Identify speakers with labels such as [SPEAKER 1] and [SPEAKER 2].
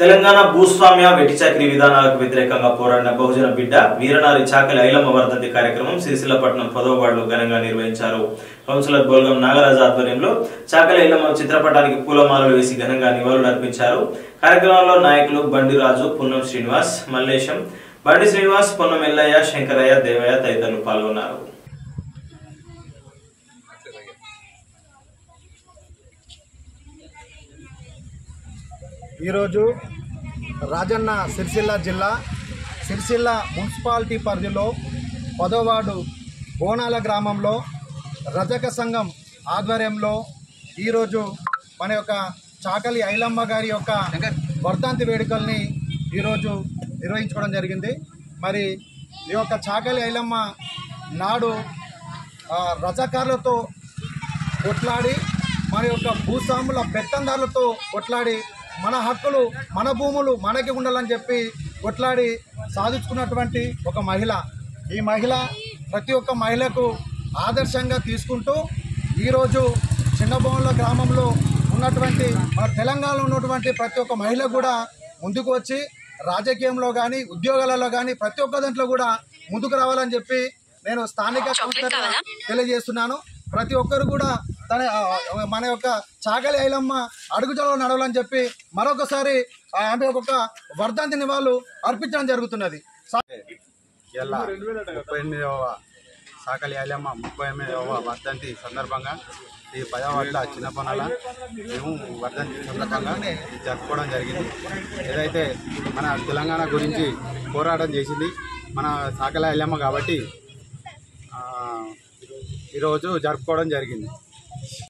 [SPEAKER 1] తెలంగాణ భూస్వామ్య వెటిచాకిరి విధానాలకు వ్యతిరేకంగా పోరాడిన బహుజన బిడ్డ వీరనారి చాకలి ఐలమ్మ వర్ధంతి కార్యక్రమం సిరిసిల్లపట్నం పదవ వార్డులో ఘనంగా నిర్వహించారు కౌన్సిలర్ బోల్గం నాగరాజు ఆధ్వర్యంలో చాకలి ఐలమ్మ చిత్రపటానికి పూలమాలలు వేసి ఘనంగా నివాళులు అర్పించారు కార్యక్రమంలో నాయకులు బండిరాజు పున్నం శ్రీనివాస్ మల్లేశం బండి శ్రీనివాస్ పొన్నం ఎల్లయ్య శంకరయ్య దేవయ్య తదితరులు పాల్గొన్నారు
[SPEAKER 2] ఈరోజు రాజన్న సిరిసిల్ల జిల్లా సిరిసిల్ల మున్సిపాలిటీ పరిధిలో పదో వార్డు బోనాల గ్రామంలో రజక సంఘం ఆధ్వర్యంలో ఈరోజు మన యొక్క చాకలి ఐలమ్మ గారి యొక్క వర్ధంతి వేడుకల్ని ఈరోజు నిర్వహించుకోవడం జరిగింది మరి ఈ యొక్క చాకలి ఐలమ్మ నాడు ఆ, రజకారులతో కొట్లాడి మన యొక్క భూస్వాముల పెత్తందారులతో కొట్లాడి మన హక్కులు మన భూములు మనకి ఉండాలని చెప్పి కొట్లాడి సాధించుకున్నటువంటి ఒక మహిళ ఈ మహిళ ప్రతి ఒక్క మహిళకు ఆదర్శంగా తీసుకుంటూ ఈరోజు చిన్నబోన్ల గ్రామంలో ఉన్నటువంటి మన తెలంగాణలో ఉన్నటువంటి ప్రతి ఒక్క మహిళ కూడా ముందుకు వచ్చి రాజకీయంలో కానీ ఉద్యోగాలలో కానీ ప్రతి ఒక్క దాంట్లో కూడా ముందుకు రావాలని చెప్పి నేను స్థానిక కౌన్సిలర్గా తెలియజేస్తున్నాను ప్రతి ఒక్కరు కూడా తన ఆ, మన యొక్క చాగలి ఐలమ్మ అడుగుజాలలో నడవాలని చెప్పి మరొకసారి ఆ, ఆమె ఒక వర్ధంతిని వాళ్ళు అర్పించడం జరుగుతున్నది సా-
[SPEAKER 3] ఇలా ముప్పై ఎనిమిదవ సాకలి ఐలమ్మ ముప్పై ఎనిమిదవ వర్ధంతి సందర్భంగా ఈ పదవ వడ్ల చిన్న పనుల మేము వర్ధంతి సందర్భంగా ఇది జరుపుకోవడం జరిగింది ఏదైతే మన తెలంగాణ గురించి పోరాటం చేసింది మన సాకలి ఐలమ్మ కాబట్టి ఆ, ఈరోజు జరుపుకోవడం జరిగింది